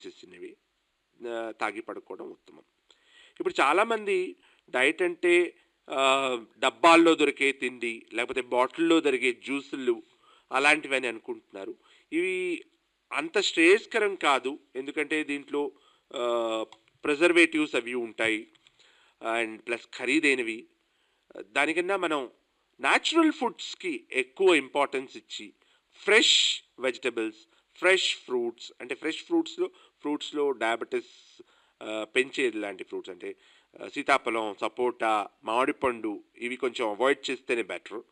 చేసినవి ఆ, తాగి పడుకోవడం ఉత్తమం ఇప్పుడు చాలామంది డైట్ అంటే ఆ, డబ్బాల్లో దొరికే తిండి లేకపోతే బాటిల్లో దొరికే జ్యూసులు అలాంటివని అనుకుంటున్నారు ఇవి అంత శ్రేయస్కరం కాదు ఎందుకంటే దీంట్లో ప్రిజర్వేటివ్స్ అవి ఉంటాయి అండ్ ప్లస్ ఖరీదైనవి దానికన్నా మనం న్యాచురల్ ఫుడ్స్కి ఎక్కువ ఇంపార్టెన్స్ ఇచ్చి ఫ్రెష్ వెజిటబుల్స్ ఫ్రెష్ ఫ్రూట్స్ అంటే ఫ్రెష్ ఫ్రూట్స్లో ఫ్రూట్స్లో డయాబెటీస్ పెంచే లాంటి ఫ్రూట్స్ అంటే ఆ, సీతాఫలం సపోటా మామిడిపండు ఇవి కొంచెం అవాయిడ్ చేస్తేనే బెటర్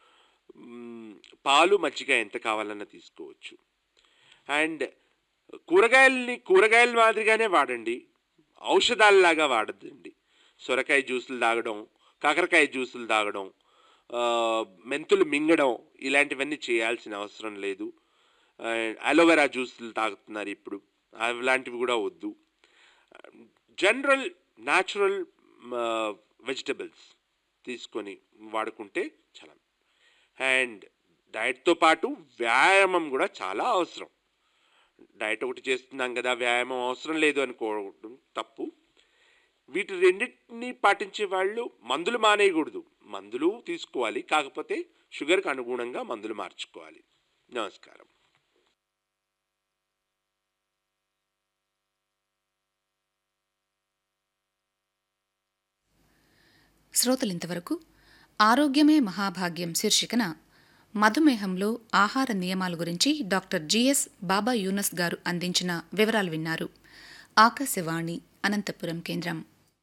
పాలు మజ్జిగ ఎంత కావాలన్నా తీసుకోవచ్చు అండ్ కూరగాయల్ని కూరగాయల మాదిరిగానే వాడండి ఔషధాలలాగా వాడద్దండి సొరకాయ జ్యూసులు తాగడం కాకరకాయ జ్యూసులు తాగడం ఆ, మెంతులు మింగడం ఇలాంటివన్నీ చేయాల్సిన అవసరం లేదు అలోవెరా జ్యూసులు తాగుతున్నారు ఇప్పుడు అలాంటివి కూడా వద్దు జనరల్ న్యాచురల్ వెజిటబుల్స్ తీసుకొని వాడుకుంటే చాలా అండ్ డైట్తో పాటు వ్యాయామం కూడా చాలా అవసరం డైట్ ఒకటి చేస్తున్నాం కదా వ్యాయామం అవసరం లేదు అనుకోవడం తప్పు వీటి రెండింటిని పాటించే వాళ్ళు మందులు మానేయకూడదు మందులు తీసుకోవాలి కాకపోతే షుగర్కి అనుగుణంగా మందులు మార్చుకోవాలి నమస్కారం శ్రోతలింతవరకు ఆరోగ్యమే మహాభాగ్యం శీర్షికన మధుమేహంలో ఆహార నియమాల గురించి డాక్టర్ జిఎస్ బాబా యూనస్ గారు అందించిన వివరాలు విన్నారు ఆకాశవాణి అనంతపురం కేంద్రం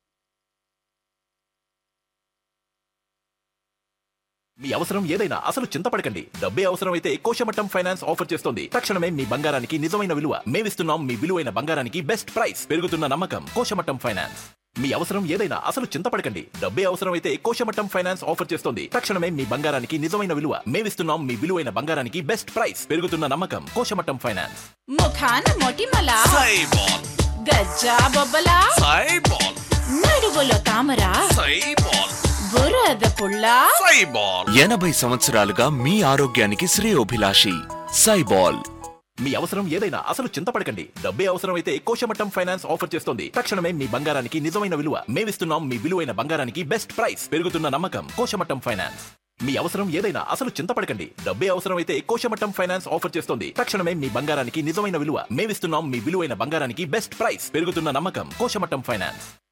మీ అవసరం ఏదైనా అసలు చింతపడకండి డబ్బే అవసరమైతే కోశమట్టం ఫైనాన్స్ ఆఫర్ చేస్తోంది తక్షణమే మీ బంగారానికి నిజమైన విలువ మేమిస్తున్నాం మీ విలువైన బంగారానికి బెస్ట్ ప్రైస్ పెరుగుతున్న నమ్మకం కోశమట్టం ఫైనాన్స్ మీ అవసరం ఏదైనా అసలు చింతపడకండి డబ్బే అవసరమైతే కోశమట్టం ఫైనాన్స్ ఆఫర్ చేస్తోంది తక్షణమే మీ బంగారానికి నిజమైన విలువ మేమిస్తున్నాం మీ విలువైన బంగారానికి బెస్ట్ ప్రైస్ పెరుగుతున్న నమ్మకం కోశమట్టం ఫైనాన్స్ ముఖాన మొటిమల సైబాల్ గజ్జా బొబ్బల సైబాల్ నడువులో తామర సైబాల్ బురద పుల్ల సైబాల్ ఎనభై సంవత్సరాలుగా మీ ఆరోగ్యానికి శ్రేయోభిలాషి సైబాల్ మీ అవసరం ఏదైనా అసలు చింతపడకండి డబ్బే అవసరమైతే కోశమట్టం ఫైనాన్స్ ఆఫర్ చేస్తోంది తక్షణమే మీ బంగారానికి నిజమైన విలువ మేమిస్తున్నాం మీ విలువైన బంగారానికి బెస్ట్ ప్రైస్ పెరుగుతున్న నమ్మకం కోశమట్టం ఫైనాన్స్ మీ అవసరం ఏదైనా అసలు చింతపడకండి డబ్బే అవసరమైతే కోశమట్టం ఫైనాన్స్ ఆఫర్ చేస్తోంది తక్షణమే మీ బంగారానికి నిజమైన విలువ మేమిస్తున్నాం మీ విలువైన బంగారానికి బెస్ట్ ప్రైస్ పెరుగుతున్న నమ్మకం కోశమట్టం ఫైనాన్స్